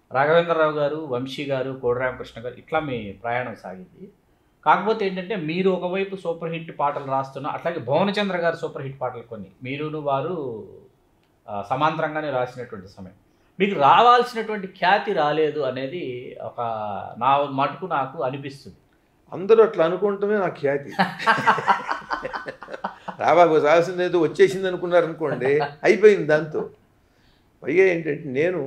రాఘవేంద్రరావు గారు వంశీ గారు కోడిరామకృష్ణ గారు ఇట్లా మీ ప్రయాణం సాగింది కాకపోతే ఏంటంటే మీరు ఒకవైపు సూపర్ హిట్ పాటలు రాస్తున్న అట్లాగే భువనచంద్ర గారు సూపర్ హిట్ పాటలు కొన్ని మీరును వారు ఆ, సమాంతరంగానే రాసినటువంటి సమయం మీకు రావాల్సినటువంటి ఖ్యాతి రాలేదు అనేది ఒక నా మటుకు నాకు అనిపిస్తుంది అందరూ అట్లా అనుకుంటమే నా ఖ్యాతి రాబాబు రాసింది ఏదో వచ్చేసింది అనుకున్నారు అనుకోండి అయిపోయింది దాంతో పైగా ఏంటంటే నేను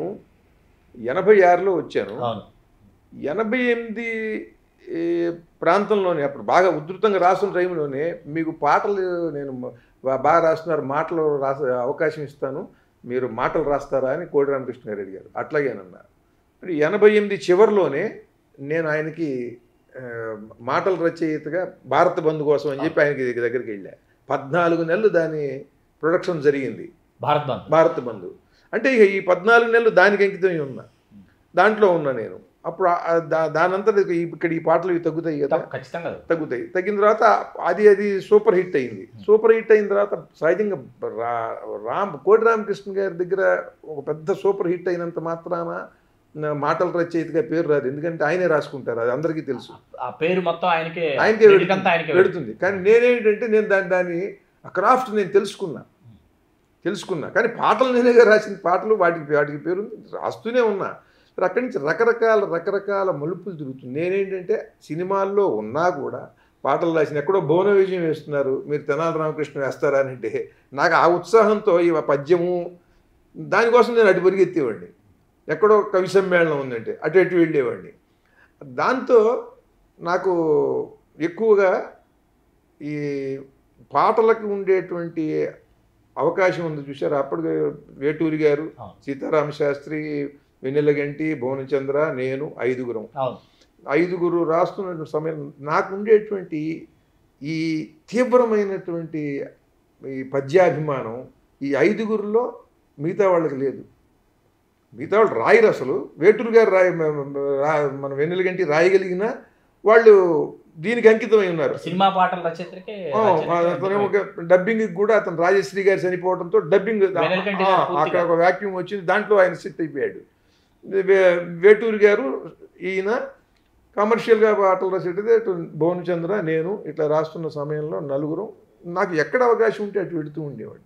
ఎనభై ఆరులో వచ్చాను అవును ఎనభై ఎనిమిది ఈ, ప్రాంతంలోనే అప్పుడు బాగా ఉధృతంగా రాసిన టైంలోనే మీకు పాటలు నేను బా- బాగా రాస్తున్నారు మాటలు రాస అవకాశం ఇస్తాను మీరు మాటలు రాస్తారా అని కోడి రామకృష్ణ గారు అడిగారు అట్లాగేనన్నారు మరి ఎనభై ఎనిమిది చివరిలోనే నేను ఆయనకి ఆ, మాటల రచయితగా భారత బంధు కోసం అని చెప్పి ఆయనకి దగ్గరికి వెళ్ళా పద్నాలుగు నెలలు దాని ప్రొడక్షన్ జరిగింది భారత్ బంద్ భారత బంధు అంటే ఇక ఈ పద్నాలుగు నెలలు దానికి అంకితం అయి ఉన్నా దాంట్లో ఉన్నా నేను అప్పుడు ఆ- దా దానంతా ఇక్కడ ఈ పాటలు ఇవి తగ్గుతాయి కదా ఖచ్చితంగా తగ్గుతాయి తగ్గిన తర్వాత అది అది సూపర్ హిట్ అయింది సూపర్ హిట్ అయిన తర్వాత సహజంగా రా రామ్ కోటి రామకృష్ణ గారి దగ్గర ఒక పెద్ద సూపర్ హిట్ అయినంత మాత్రాన నా మాటల రచయితగా పేరు రాదు ఎందుకంటే ఆయనే రాసుకుంటారు అది అందరికీ తెలుసు ఆ పేరు మొత్తం ఆయనకే ఆయనకే credit అంతా ఆయనకే పెడుతుంది పెడుతుంది కానీ నేనేంటంటే నేను దాని దాని ఆ క్రాఫ్ట్ నేను తెలుసుకున్నా తెలుసుకున్నా కానీ పాటలు నేనేగా రాసిన పాటలు వాటికి వాటికి పేరు రాస్తూనే ఉన్నా మరి అక్కడి నుంచి రకరకాల రకరకాల మలుపులు తిరుగుతుంది నేనేంటంటే సినిమాల్లో ఉన్నా కూడా పాటలు రాసిన ఎక్కడో భువన విజయం వేస్తున్నారు మీరు తెనాలి రామకృష్ణ వేస్తారా అని అంటే నాకు ఆ ఉత్సాహంతో ఈ పద్యము దానికోసం నేను అటు పరిగెత్తేవాడిని ఎక్కడో కవి సమ్మేళనం ఉందంటే అటు అటు వెళ్ళేవాడిని దాంతో నాకు ఎక్కువగా ఈ పాటలకు ఉండేటువంటి అవకాశం ఉంది చూశారు అప్పుడు వేటూరి గారు అవును. సీతారామ శాస్త్రి వెన్నెలగంటి భువనచంద్ర నేను ఐదుగురం అవును ఐదుగురు రాస్తున్న సమయం నాకు ఉండేటువంటి ఈ తీవ్రమైనటువంటి ఈ పద్యాభిమానం ఈ ఐదుగురిలో మిగతా వాళ్ళకి లేదు మిగతా వాళ్ళు రాయరు అసలు వేటూరు గారు రాయ మ- మ- రా- మన వెన్నెలగంటి రాయగలిగిన వాళ్ళు దీనికి అంకితమై ఉన్నారు సినిమా పాటల రచయితకే ఆ, రచయితకే అతను ఒక డబ్బింగ్ కూడా అతను రాజశ్రీ గారు చనిపోవడంతో డబ్బింగ్ వెన్నెలకంటి ఆ, గారు పూర్తిగా. అక్కడ ఒక వాక్యూమ్ వచ్చింది దాంట్లో ఆయన సెట్ అయిపోయాడు వే- వేటూరి గారు ఈయన కమర్షియల్గా పాటలు రాసేటది అటు భువనచంద్ర నేను ఇట్లా రాస్తున్న సమయంలో నలుగురు నాకు ఎక్కడ అవకాశం ఉంటే అటు వెడుతూ ఉండేవాడిని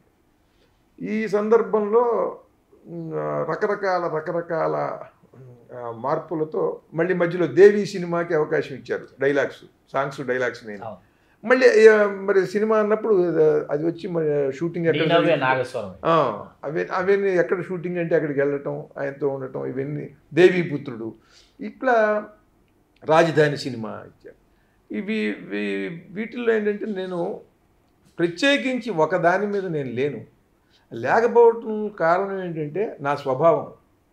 ఈ సందర్భంలో ఉమ్, ఆ, రకరకాల రకరకాల ఆ, మార్పులతో మళ్ళీ మధ్యలో దేవి సినిమాకి అవకాశం ఇచ్చారు డైలాగ్స్ సాంగ్స్ డైలాగ్స్ నేను అవును. మళ్ళీ ఆ, మరి సినిమా అన్నప్పుడు ఆ, అది వచ్చి మరి షూటింగ్ ఎక్కడ నీనవ్వే జరిగింది? నాగస్వరం ఆ, అవే అవన్నీ ఎక్కడ షూటింగ్ అంటే అక్కడికి వెళ్ళటం ఆయనతో ఉండటం ఇవన్నీ దేవీపుత్రుడు ఇట్లా రాజధాని సినిమా ఇచ్చారు ఇవి వీ- వీటిల్లో ఏంటంటే నేను ప్రత్యేకించి ఒక దాని మీద నేను లేను లేకపోవటం కారణం ఏంటంటే నా స్వభావం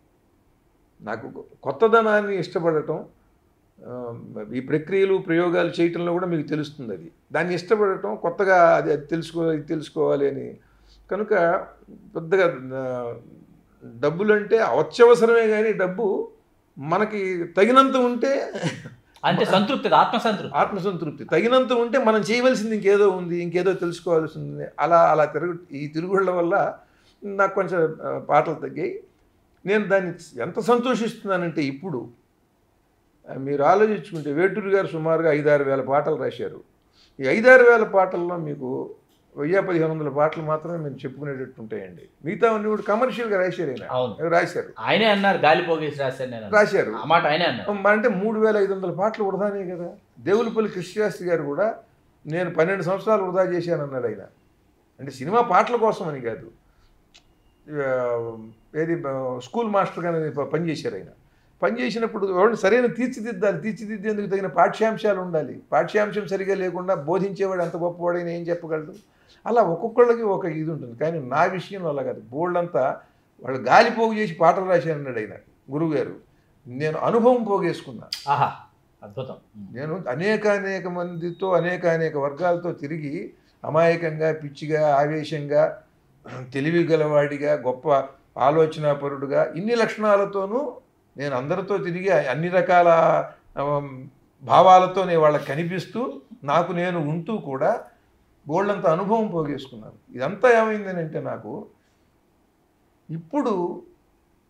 నాకు కొత్తదనాన్ని ఇష్టపడటం ఆ, ఈ ప్రక్రియలు ప్రయోగాలు చేయటంలో కూడా మీకు తెలుస్తుంది అది దాన్ని ఇష్టపడటం కొత్తగా అది అది తెలుసుకోవాలి ఇది తెలుసుకోవాలి అని కనుక పెద్దగా ఆ, డబ్బులు అంటే అత్యవసరమే కానీ డబ్బు మనకి తగినంత ఉంటే అంటే సంతృప్తి ఆత్మ సంతృప్తి ఆత్మసంతృప్తి తగినంత ఉంటే మనం చేయవలసింది ఇంకేదో ఉంది ఇంకేదో తెలుసుకోవాల్సింది అలా అలా తిరుగు ఈ తిరుగుళ్ళ వల్ల నాకు కొంచెం ఆ, పాటలు తగ్గాయి నేను దాన్ని ఎంత సంతోషిస్తున్నానంటే ఇప్పుడు ఆ, మీరు ఆలోచించుకుంటే వేటూరు గారు సుమారుగా ఐదారు వేల పాటలు రాశారు ఈ ఐదారు వేల పాటల్లో మీకు వెయ్యి పదిహేను వందల పాటలు మాత్రమే మేము చెప్పుకునేటట్టు ఉంటాయండి మిగతా అన్ని కూడా కమర్షియల్గా రాశారు ఆయన అవును రాశారు ఆయనే అన్నారు గాలి పోగేసి రాశాను నేను అన్నారు. రాశారు ఆ మాట ఆయనే అన్నారు అంటే మూడు వేల ఐదు వందల పాటలు వృధానే కదా దేవులపల్లి కృష్ణశాస్త్రి గారు కూడా నేను పన్నెండు సంవత్సరాలు వృధా చేశాను అన్నాడు ఆయన అంటే సినిమా పాటల కోసం అని కాదు ఆ, ఏది ఆ, స్కూల్ మాస్టర్గా పనిచేశారు ఆయన పనిచేసినప్పుడు ఎవరిని సరైన తీర్చిదిద్దాలి తీర్చిదిద్దేందుకు తగిన పాఠ్యాంశాలు ఉండాలి పాఠ్యాంశం సరిగా లేకుండా బోధించేవాడు ఎంత గొప్పవాడైనా ఏం చెప్పగలడు అలా ఒక్కొక్కళ్ళకి ఒక ఇది ఉంటుంది కానీ నా విషయంలో అలా కాదు బోల్డంతా వాళ్ళు గాలి పోగు చేసి పాటలు రాశాను అన్నాడు ఆయన గురువుగారు నేను అనుభవం పోగేసుకున్నా ఆహా అద్భుతం నేను అనేక అనేక మందితో అనేక అనేక వర్గాలతో తిరిగి అమాయకంగా పిచ్చిగా ఆవేశంగా తెలివి గలవాడిగా గొప్ప ఆలోచనాపరుడుగా ఇన్ని లక్షణాలతోనూ నేను అందరితో తిరిగి అన్ని రకాల ఆమ్, భావాలతో నేను వాళ్ళకి కనిపిస్తూ నాకు నేను ఉంటూ కూడా బోల్డంత అనుభవం పోగేసుకున్నాను ఇదంతా ఏమైందని అంటే నాకు ఇప్పుడు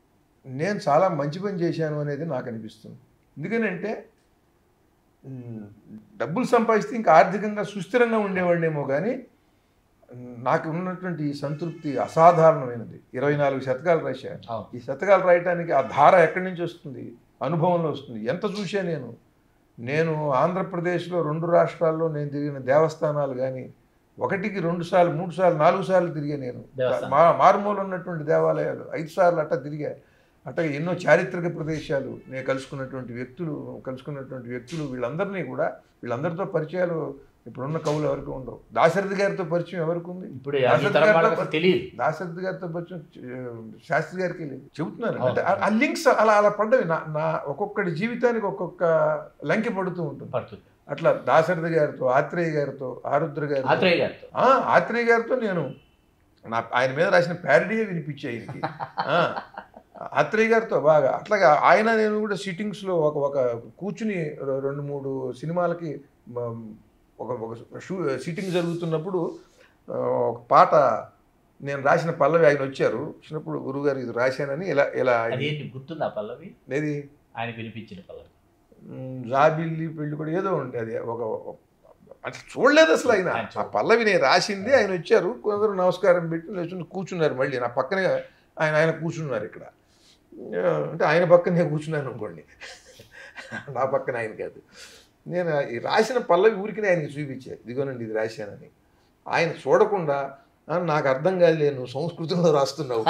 నేను చాలా మంచి పని చేశాను అనేది నాకు అనిపిస్తుంది ఎందుకనంటే మ్, డబ్బులు సంపాదిస్తే ఇంకా ఆర్థికంగా సుస్థిరంగా ఉండేవాడినేమో కానీ మ్, నాకు ఉన్నటువంటి ఈ సంతృప్తి అసాధారణమైనది ఇరవై నాలుగు శతకాలు రాశాను అవును ఈ శతకాలు రాయటానికి ఆ ధార ఎక్కడి నుంచి వస్తుంది అనుభవంలో వస్తుంది ఎంత చూసా నేను నేను ఆంధ్రప్రదేశ్లో రెండు రాష్ట్రాల్లో నేను తిరిగిన దేవస్థానాలు కానీ ఒకటికి రెండు సార్లు మూడు సార్లు నాలుగు సార్లు తిరిగా నేను దేవస్థానం. మా మారుమూల ఉన్నటువంటి దేవాలయాలు ఐదు సార్లు అట్ట తిరిగా అట్లా ఎన్నో చారిత్రక ప్రదేశాలు నేను కలుసుకున్నటువంటి వ్యక్తులు కలుసుకున్నటువంటి వ్యక్తులు వీళ్ళందరినీ కూడా వీళ్ళందరితో పరిచయాలు ఇప్పుడున్న కవులు ఎవరికి ఉండవు దాశరథి గారితో పరిచయం ఎవరికి ఉంది ఇప్పుడు ఈ దాశరథి తరం గారితో వాళ్ళకి తెలియదు దాశరథి గారితో పరిచయం ఆ, శాస్త్రి గారికి లేదు చెబుతున్నాను అవును. అంటే ఆ- ఆ లింక్స్ అలా అలా పడ్డవి నా నా ఒక్కొక్కటి జీవితానికి ఒక్కొక్క లంకి పడుతూ ఉంటుంది పడుతుంది అట్లా దాశరథి గారితో ఆత్రేయ గారితో ఆరుద్ర గారితో ఆత్రేయ గారితో ఆ, ఆత్రేయ గారితో నేను నా ఆయన మీద రాసిన ప్యారడీయే వినిపించే ఆయనకి ఆ, ఆత్రేయ గారితో బాగా అట్లాగా ఆయన నేను కూడా సిట్టింగ్స్లో ఒక ఒక కూర్చుని రె- రెండు మూడు సినిమాలకి మ, ఒక ఒక షూ సిట్టింగ్ జరుగుతున్నప్పుడు ఆ, ఒక పాట నేను రాసిన పల్లవి ఆయన వచ్చారు వచ్చినప్పుడు గురుగారు ఇది రాశానని ఇలా ఇలా అదేంటి గుర్తుందా పల్లవి ఏది ఆయనకు వినిపించిన పల్లవి మ్, జాబిల్లి పెళ్లి కూడా ఏదో ఉండే అది ఒక ఒక- అసలు చూడలేదు అసలు ఆయన ఆయన ఆ చూడలేదు. పల్లవి నేను రాసింది ఆయన వచ్చారు కొందరు నమస్కారం పెట్టి లేచి కూర్చున్నారు మళ్ళీ నా పక్కనే ఆయన ఆయన కూర్చున్నారు ఇక్కడ ఆ, అంటే ఆయన పక్కనే కూర్చున్నాను అనుకోండి నా పక్కన ఆయన కాదు నేను ఈ రాసిన పల్లవి ఊరికి ఆయనకి చూపించాను ఇదిగోనండి ఇది రాశానని ఆయన చూడకుండా "ఆ, నాకు అర్థం కాదులే నువ్వు సంస్కృతంలో రాస్తున్నావు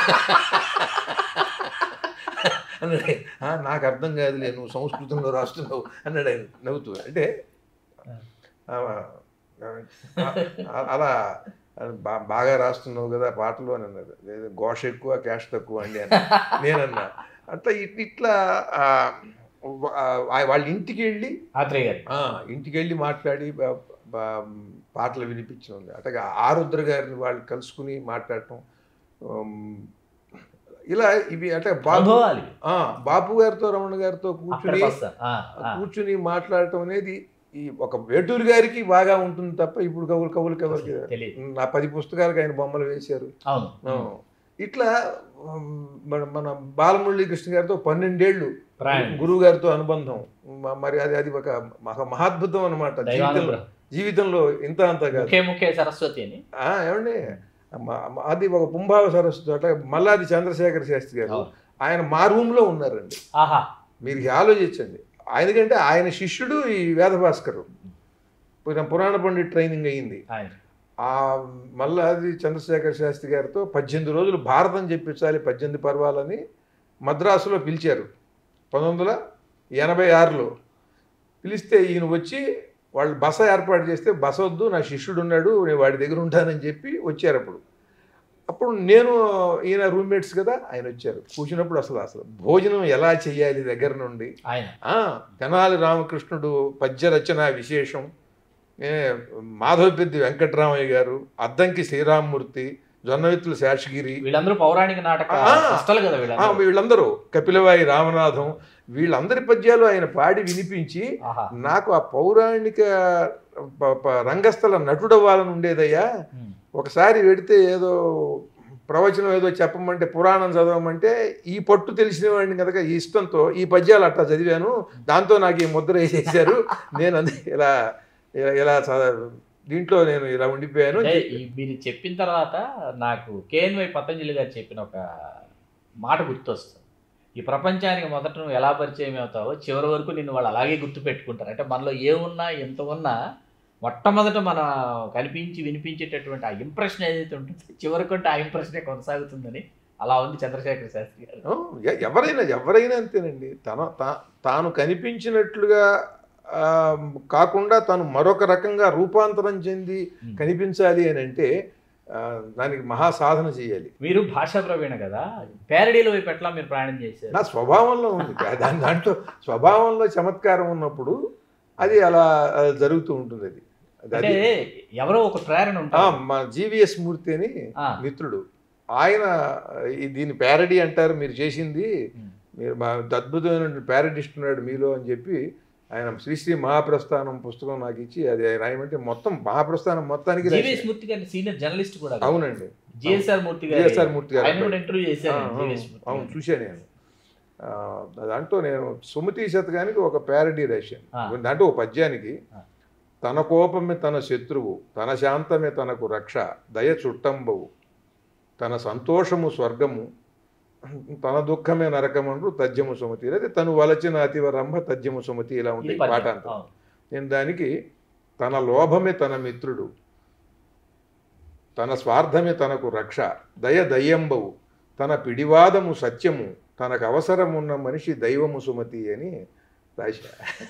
అన్నాడు ఆయన. "ఆ, నాకు అర్థం కాదులే నువ్వు సంస్కృతంలో రాస్తున్నావు అన్నాడు ఆయన నవ్వుతూ అంటే ఆ, ఆ, అలా బా- బాగా రాస్తున్నావు కదా పాటలు అని అన్నారు లేదు, ఘోష ఎక్కువ క్యాష్ తక్కువ అండి అని నేనన్నా అట్లా ఇట్- ఇట్లా ఆ, ఆ, వాళ్ళ ఇంటికి వెళ్ళి ఆత్రేయ గారి ఆ, ఇంటికి వెళ్ళి మాట్లాడి బ- బ- పాటలు వినిపించడం అట్లాగే ఆరుద్ర గారిని వాళ్ళు కలుసుకుని మాట్లాడటం ఉమ్, ఇలా ఇవి అంటే బాబు అనుభవాలు ఇవి. ఆ, బాపు గారితో రమణ గారితో కూర్చుని అక్కడికి వస్తారు ఆ, ఆ. కూర్చుని మాట్లాడటం అనేది ఈ ఒక వేటూరు గారికి బాగా ఉంటుంది తప్ప ఇప్పుడు కవులు కవులకి ఎవరికి తెలియదు నా పది పుస్తకాలకు ఆయన బొమ్మలు వేశారు అవును ఆ, ఇట్లా ఉమ్, మన మన బాలమురళీ కృష్ణ గారితో పన్నెండేళ్ళు ప్రయాణం గురువు గారితో అనుబంధం మ- మరి అది అది ఒక మహా మహాద్భుతం అనమాట జీవితంలో దైవానుగ్రహం జీవితంలో ఇంత అంత కాదు ముఖే ముఖే సరస్వతి అని ఆ, ఏమండి మ- మ- అది ఒక పుంభావ సరస్సు అట్లా మల్లాది చంద్రశేఖర శాస్త్రి గారు అవును. ఆయన మా రూమ్లో ఉన్నారండి ఆహా మీరు ఇది ఆలోచించండి ఆయనకంటే ఆయన శిష్యుడు ఈ వేదభాస్కరు పురా- పురాణ పండిట్ ట్రైనింగ్ అయ్యింది ఆయన ఆ మల్లాది చంద్రశేఖర శాస్త్రి గారితో పద్దెనిమిది రోజులు భారతం చెప్పించాలి పద్దెనిమిది పర్వాలని మద్రాసులో పిలిచారు పంతొమ్మిది వందల ఎనభై ఆరులో పిలిస్తే ఈయన వచ్చి వాళ్ళు బస ఏర్పాటు చేస్తే బస వద్దు నా శిష్యుడు ఉన్నాడు నేను వాడి దగ్గర ఉంటానని చెప్పి వచ్చారు అప్పుడు అప్పుడు నేను ఈయన రూమ్మేట్స్ కదా ఆయన వచ్చారు కూర్చున్నప్పుడు అసలు అసలు భోజనం ఎలా చేయాలి దగ్గర నుండి ఆయన ఆ, తెనాలి రామకృష్ణుడు పద్య రచన విశేషం ఏ, మాధవపెద్ది వెంకటరామయ్య గారు అద్దంకి శ్రీరామ్మూర్తి జొన్నవిత్తుల శేషగిరి వీళ్ళందరూ పౌరాణిక నాటక ఆ. సృష్టాలు కదా ఆ, వీళ్ళందరూ వీళ్ళందరూ కపిలవాయి రామనాథం వీళ్ళందరి పద్యాలు ఆయన పాడి వినిపించి ఆహా నాకు ఆ పౌరాణిక ప- ప- రంగస్థల నటుడవ్వాలని ఉండేదయ్యా ఉమ్. ఒకసారి వెడితే ఏదో ప్రవచనం ఏదో చెప్పమంటే పురాణం చదవమంటే ఈ పట్టు తెలిసిన వాడిని కనుక ఈ ఇష్టంతో ఈ పద్యాలు అట్లా చదివాను దాంతో నాకు ఈ ముద్ర వేసేసారు నేను అది ఇలా ఇలా- ఇలా చద- దీంట్లో నేను ఇలా ఉండిపోయాను అంటే ఈ మీరు చెప్పిన తర్వాత నాకు కేఎన్వై పతంజలి గారు చెప్పిన ఒక మాట గుర్తొస్తుంది ఈ ప్రపంచానికి మొదట నువ్వు ఎలా పరిచయం అవుతావో చివరి వరకు నిన్ను వాళ్ళు అలాగే గుర్తు పెట్టుకుంటారు అంటే మనలో ఏమున్నా ఎంత ఉన్నా మొట్టమొదట మన కనిపించి వినిపించేటటువంటి ఆ ఇంప్రెషన్ ఏదైతే ఉంటుందో చివరికంటే ఆ ఇంప్రెషనే కొనసాగుతుందని అలా ఉంది చంద్రశేఖర శాస్త్రి గారు ఆ, ఎ- ఎవరైనా ఎవరైనా అంతేనండి తన తా- తాను కనిపించినట్లుగా ఆ, కాకుండా తాను మరొక రకంగా రూపాంతరం చెంది ఉమ్. కనిపించాలి అని అంటే ఆ, దానికి మహా సాధన చేయాలి మీరు భాషా ప్రవీణ కదా ప్యారడీల వైపు ఎట్లా మీరు ప్రయాణం చేశారు నా స్వభావంలో ఉంది దాని దాంట్లో స్వభావంలో చమత్కారం ఉన్నప్పుడు అది అలా ఆ, జరుగుతూ ఉంటుంది అది అది- అంటే అది ఎవరో ఒక ప్రేరణ ఆ, ఉంటుంది మా జీవిఎస్ మూర్తి అని ఆ. మిత్రుడు ఆయన ఈ- దీన్ని ప్యారడీ అంటారు మీరు చేసింది ఉమ్. మీరు మా అద్భుతమైన ప్యారడిస్ట్ ఉన్నాడు మీలో అని చెప్పి ఆయన శ్రీశ్రీ మహాప్రస్థానం పుస్తకం నాకు ఇచ్చి అది రాయమంటే మొత్తం మహాప్రస్థానం మొత్తానికి జీవి రాశాను. స్మృతి గారి సీనియర్ జర్నలిస్ట్ కూడా కదా. అవునండి జిఎస్ఆర్ మూర్తి గారు జిఎస్ఆర్ మూర్తి గారు ఆయన కూడా ఇంటర్వ్యూ చేశారు ఆ, జీవీఎస్ అవును, మూర్తి అవును గారు. చూశాను నేను ఆ, దాంట్లో నేను సుమతి శతకానికి ఒక ప్యారడీ రాశాను ఆ. దాంట్లో ఒక పద్యానికి ఆ. తన కోపమే తన శత్రువు తన శాంతమే తనకు రక్ష దయ చుట్టంబవు తన సంతోషము స్వర్గము తన దుఃఖమే నరకమండ్రు తజ్జము సుమతి అదే తను వలచిన అతివ రంభ తజ్జము సుమతి ఇలా ఇది ఉంటాయి పద్యం. పాట అంతా అవును. నేను దానికి తన లోభమే తన మిత్రుడు తన స్వార్థమే తనకు రక్ష దయ దయ్యంబవు తన పిడివాదము సత్యము తనకు అవసరమున్న మనిషి దైవము సుమతి అని రాశా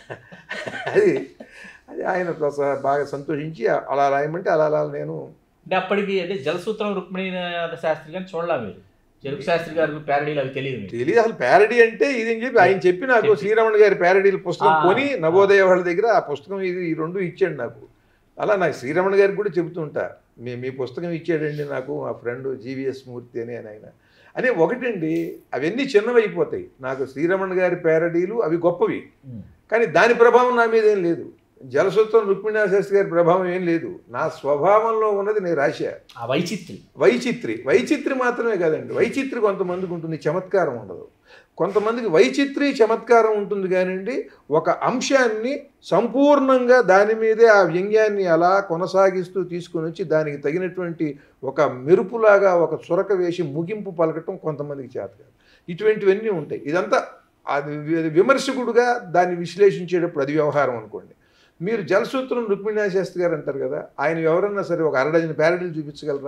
అది అది ఆయన ప్రస- బాగా సంతోషించి అలా రాయమంటే అలా అలా నేను అంటే అప్పటికి అంటే జలసూత్రం రుక్మిణీనాథ శాస్త్రి గారిని చూడలా మీరు చెరుకు శాస్త్రి గారు ప్యారడీలు అవి తెలియదు మీకు తెలియదు అసలు ప్యారడీ అంటే ఇది అని చెప్పి ఆయన చెప్పి నాకు చెప్పి. శ్రీరమణ గారి ప్యారడీల పుస్తకం ఆ, కొని ఆ. నవోదయ వాళ్ళ దగ్గర ఆ పుస్తకం ఇది ఈ రెండు ఇచ్చాడు నాకు అలా నాకు శ్రీరమణ గారికి కూడా చెబుతుంటా మీ మీ పుస్తకం ఇచ్చాడండి నాకు మా ఫ్రెండ్ జీవీఎస్ మూర్తి అని అని ఆయన అనే ఒకటండి అవన్నీ చిన్నవైపోతాయి నాకు శ్రీరమణ గారి ప్యారడీలు అవి గొప్పవి ఉమ్. కానీ దాని ప్రభావం నా మీద ఏం లేదు జలసూత్రం రుక్మిణీనాథ శాస్త్రి గారి ప్రభావం ఏం లేదు నా స్వభావంలో ఉన్నది నేను రాశా ఆ వైచిత్రి వైచిత్రి వైచిత్రి మాత్రమే కాదండి వైచిత్రి కొంతమందికి ఉంటుంది చమత్కారం ఉండదు కొంతమందికి వైచిత్రి చమత్కారం ఉంటుంది కానివ్వండి ఒక అంశాన్ని సంపూర్ణంగా దాని మీదే ఆ వ్యంగ్యాన్ని అలా కొనసాగిస్తూ తీసుకొని వచ్చి దానికి తగినటువంటి ఒక మెరుపులాగా ఒక చురక వేసి ముగింపు పలకటం కొంతమందికి చేత కాదు ఇటువంటివన్నీ ఉంటాయి ఇదంతా అది వి- విమర్శకుడుగా దాన్ని విశ్లేషించేటప్పుడు అది వ్యవహారం అనుకోండి మీరు జలసూత్రం రుక్మిణీనాథ శాస్త్రి గారు అంటారు కదా ఆయన ఎవరన్నా సరే ఒక అర డజన్ ప్యారడీలు చూపించగలరా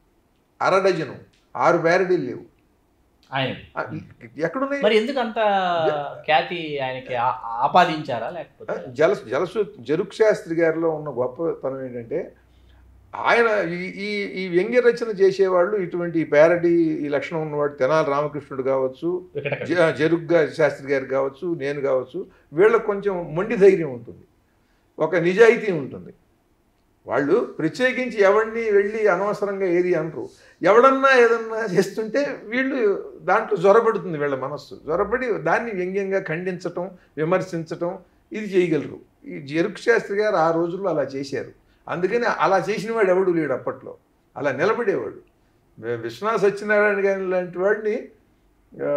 అర డజను ఆరు ప్యారడీలు లేవు ఆయన ఆ, ఎక్కడున్నాయి మరి ఎందుకు అంత ఖ్యాతి ఆయనకి ఆ- ఆపాదించారా లేకపోతే జల జలసు జరుక్ శాస్త్రి గారిలో ఉన్న గొప్పతనం ఏంటంటే ఆయన ఈ ఈ ఈ వ్యంగ్య రచన చేసేవాళ్ళు ఇటువంటి ప్యారడీ ఈ లక్షణం ఉన్నవాడు తెనాలి రామకృష్ణుడు కావచ్చు వికటకవి. జ- జరుగ్గా శాస్త్రి గారు కావచ్చు నేను కావచ్చు వీళ్ళకి కొంచెం మొండి ధైర్యం ఉంటుంది ఒక నిజాయితీ ఉంటుంది వాళ్ళు ప్రత్యేకించి ఎవరిని వెళ్ళి అనవసరంగా ఏది అనరు ఎవడన్నా ఏదన్నా చేస్తుంటే వీళ్ళు దాంట్లో జ్వరపడుతుంది వీళ్ళ మనస్సు జ్వరపడి దాన్ని వ్యంగ్యంగా ఖండించటం విమర్శించటం ఇది చేయగలరు ఈ జరుక్ శాస్త్రి గారు ఆ రోజుల్లో అలా చేశారు అందుకని అలా చేసిన వాడు ఎవడు లేడు అప్పట్లో అలా నిలబడేవాడు వి- విశ్వనాథ సత్యనారాయణ గారి లాంటి వాడిని ఆ,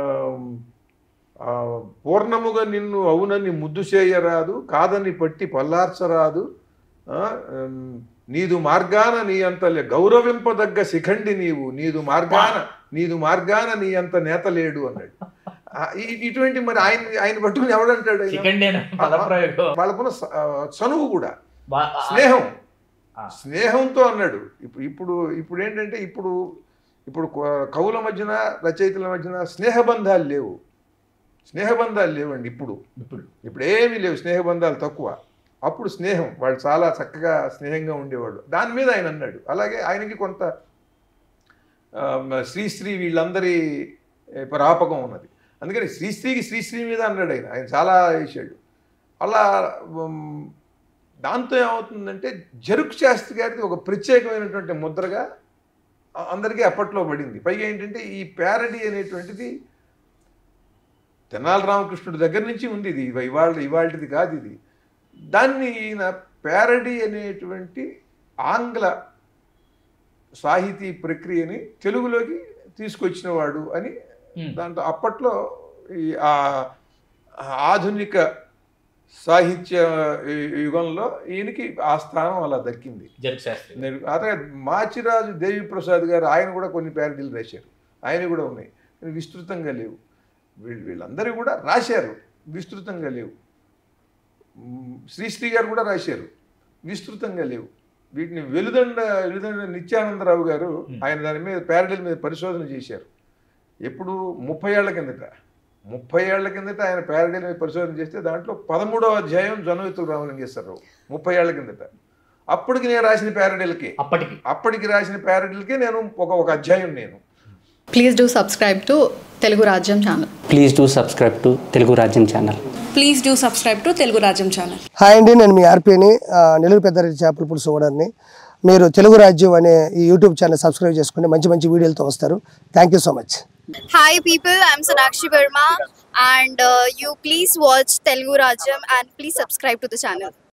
ఆ, పూర్ణముగా నిన్ను అవునని ముద్దు చేయరాదు కాదని పట్టి పల్లార్చరాదు ఆ, ఉమ్, నీదు మార్గాన నీ అంత లే- గౌరవింపదగ్గ శిఖండి నీవు నీదు మార్గాన నీదు మార్గాన నీ అంత నేత లేడు అన్నాడు ఆ, ఇ- ఇటువంటి మరి ఆయన ఆయన పట్టుకుని ఎవడంటాడు ఆయన? చికెన్ పదప్రయోగం వాళ్ళకున్న స- ఆ, చనువు కూడా బా- ఆ- స్నేహం ఆ. స్నేహంతో అన్నాడు ఇప్పుడు ఇప్పుడు ఇప్పుడు ఏంటంటే ఇప్పుడు ఇప్పుడు క- కవుల మధ్యన రచయితల మధ్యన స్నేహబంధాలు లేవు స్నేహబంధాలు లేవండి ఇప్పుడు ఇప్పుడు ఇప్పుడు ఏమీ లేవు స్నేహబంధాలు తక్కువ అప్పుడు స్నేహం వాళ్ళు చాలా చక్కగా స్నేహంగా ఉండేవాళ్ళు దాని మీద ఆయన అన్నాడు అలాగే ఆయనకి కొంత ఆ, మ- శ్రీశ్రీ వీళ్ళందరి ఏ, ప్రాపకం ఉన్నది అందుకని శ్రీశ్రీకి శ్రీశ్రీ మీద అన్నాడు ఆయన ఆయన చాలా వేసాడు అలా ఉమ్, దాంతో ఏమవుతుందంటే జరుక్ శాస్త్రి గారిది ఒక ప్రత్యేకమైనటువంటి ముద్రగా ఆ- అందరికీ అప్పట్లో పడింది పైగా ఏంటంటే ఈ ప్యారడీ అనేటువంటిది తెనాలి రామకృష్ణుడి దగ్గర నుంచి ఉంది ఇది ఇవ- ఇవాళ ఇవాళది కాదు ఇది దాన్ని ఈయన ప్యారడీ అనేటువంటి ఆంగ్ల సాహితీ ప్రక్రియని తెలుగులోకి తీసుకొచ్చినవాడు అని ఉమ్. దాంట్లో అప్పట్లో ఈ ఆ ఆ ఆధునిక సాహిత్య యు- యుగంలో ఈయనకి ఆ స్థానం అలా దక్కింది జరుగు శాస్త్రి నేను అతను మాచిరాజు దేవి ప్రసాద్ గారు ఆయన కూడా కొన్ని ప్యారడీలు రాశారు ఆయన కూడా ఉన్నాయి కానీ విస్తృతంగా లేవు వీళ్ళు వీళ్ళందరూ కూడా రాశారు విస్తృతంగా లేవు మ్, శ్రీశ్రీ గారు కూడా రాశారు విస్తృతంగా లేవు వీటిని వెలుదండ వెలుదండ నిత్యానందరావు గారు ఆయన దాని మీద ప్యారడీల మీద పరిశోధన చేశారు ఎప్పుడు ముప్పై ఏళ్ల కిందట ముప్పై ఏళ్ల కిందట ఆయన ప్యారడీల మీద పరిశోధన చేస్తే దాంట్లో పదమూడవ అధ్యాయం జనవితులు రామలింగేశ్వరరావు ముప్పై ఏళ్ల కిందట అప్పటికి నేను రాసిన ప్యారడీలకి అప్పటికి అప్పటికి రాసిన ప్యారడీలకి నేను ఒక ఒక అధ్యాయం నేను please do subscribe to Telugu Rajyam channel please do subscribe to Telugu Rajyam channel please do subscribe to Telugu Rajyam channel hi అండి నేను మీ ఆర్పీని ఆ, నెల్లూరు పెద్దారెడ్డి చేపల పులుసు ఓనర్ని మీరు తెలుగు రాజ్యం అనే ఈ యూట్యూబ్ ఛానల్ సబ్స్క్రైబ్ చేసుకుని మంచి మంచి వీడియోలతో వస్తారు thank you so much Hi people, I'm Sonakshi Verma and uh, you please watch Telugu Rajam and please subscribe to the channel.